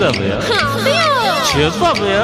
ఎందుకు అభయ చెప్పు అభయ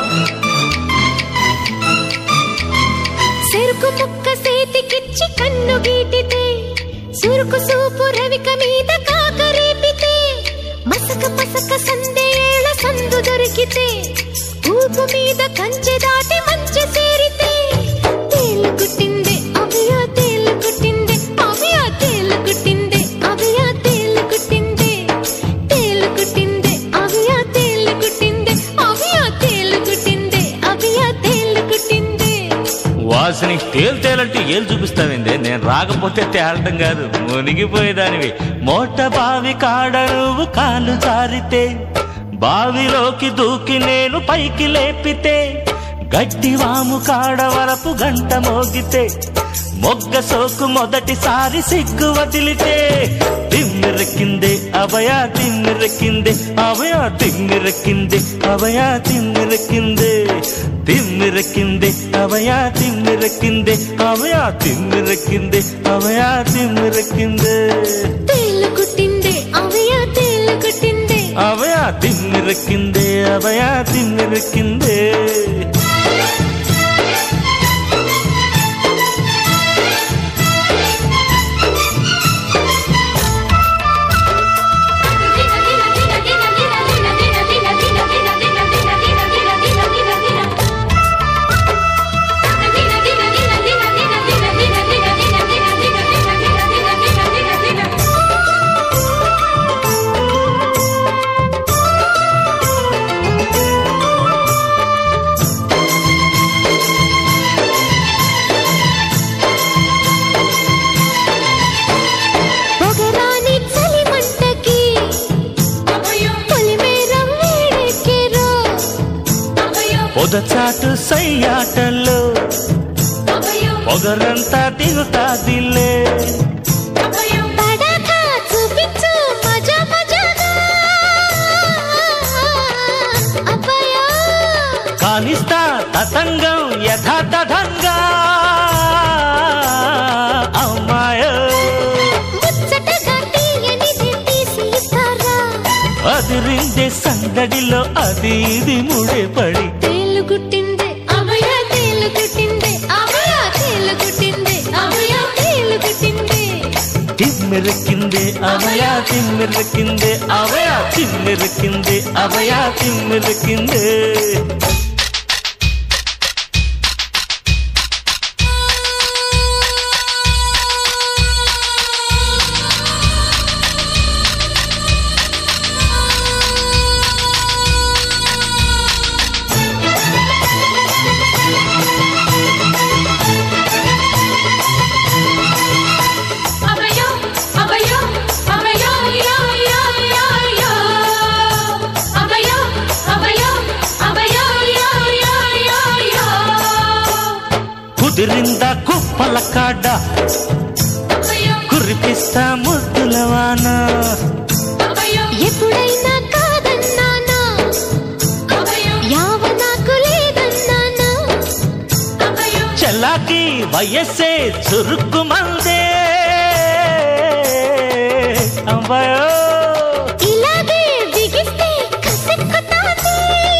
చెరుకు ముక్క సేతికిచ్చి కన్ను గీటితే సురుకు సూపు రవిక మీద కాకరేపితే మసక మసక సందేళ సందు దొరికితే ఊపు మీద కంచె దాటి మంచి సేరితే తేలు కుట్టిందే అభయ తేలు కుట్టిందే అభయ తేలు కుట్టిందే అభయ తేలు కుట్టిందే తేలు కుట్టిందే అభయ తేలు కుట్టిందే అభయ తేలు కుట్టిందే అభయ తేలు కుట్టిందే వాసిని తేలు తేలంటే ఏలు చూపిస్తావిందే నేను రాకపోతే తేలటం కాదు మునిగిపోయేదానివి మోట బావి కాడ నువ్వు కాలు జారితే బావిలోకి దూకి నేను పైకి లేపితే గడ్డి వాము కాడ వరపు గంట మోగితే మొగ్గ సోకు మొదటిసారి సిగ్గు వదిలితే తిమ్మిరెక్కిందే అభయ తిమ్మిరెక్కిందే అభయ తిమ్మిరెక్కిందే అభయ తిమ్మిరెక్కిందే తిమ్మిరెక్కిందే అభయ తిమ్మిరెక్కిందే అభయ తిమ్మిరెక్కిందే అభయ తిమ్మిరెక్కిందే తేలు కుట్టిందే అవయ తేలు కుట్టిందే అభయ తిమ్మిరెక్కిందే అభయ తిమ్మిరెక్కిందే పొగరాని చలి మంటకి పొలిమేరం వేడెక్కెరో పొదచాటు సయ్యాటల్లో పొగరంతా దిగుతాదిలే తడాకా చూపించు మజా మజాగా అబ్బయా కానిస్తా తతంగం యథాతథంగా అమ్మాయ ముచ్చటగా తీయనిది తీసి ఇస్తారా అదిరిందే సందడిలో అది ఇది ముడే పడి తేలు కుట్టిందే అభయ తేలు కుట్టిందే అభయ తేలు కుట్టిందే అభయ తేలు కుట్టిందే తిమ్మిరెక్కిందే అవయ తిమ్మిరెక్కిందే అవయ తిమ్మిరెక్కిందే అవయ తిమ్మిరెక్కిందే అభయ అభయ అభయ యో యో యో యో అభయ అభయ అభయ యో యో యో యో కుదిరిందా కుప్పల కాడ కురిపిస్తా ముద్దుల వాన ఎప్పుడైనా కాదన్నానా యావ నాకు లేదన్నానా చెల్లాకి వయస్సే చురుకు మందే అబ్బాయో ఇలాగే బిగిస్తే కసక్కుతాది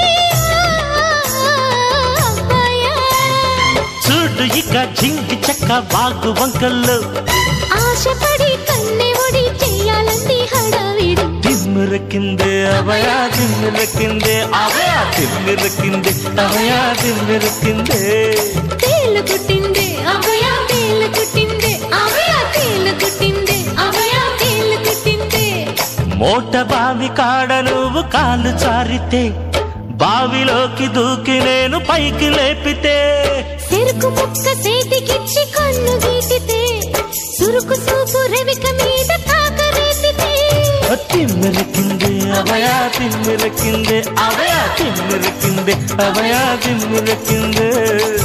అబ్బాయా చూడు ఇక జింకి చెక్క బాగు వంకల్లో ఆశపడి కన్నె ఒడి చెయ్యాలంది హడావిడి తిమ్మిరకిందే అవయా తిమ్మిరకిందే అవయా తిమ్మిరకిందే అవయా తిమ్మిరకిందే తేలు కుట్టిందే అభయ తేలు కుట్టిందే అభయ తేలు కుట్టిందే అభయ తేలు కుట్టిందే మోట బావి కాడ నువ్వు కాలు చారితే బావిలోకి దూకి నేను పైకి లేపితే చెరుకు ముక్క సేతికిచ్చి కన్ను గీటితే సురుకు సూపు రవిక మీద కాకరేపితే తిమ్మిరకిందే అవయా తిమ్మిరకిందే అవయా తిమ్మిరకిందే అవయా తిమ్మిరకిందే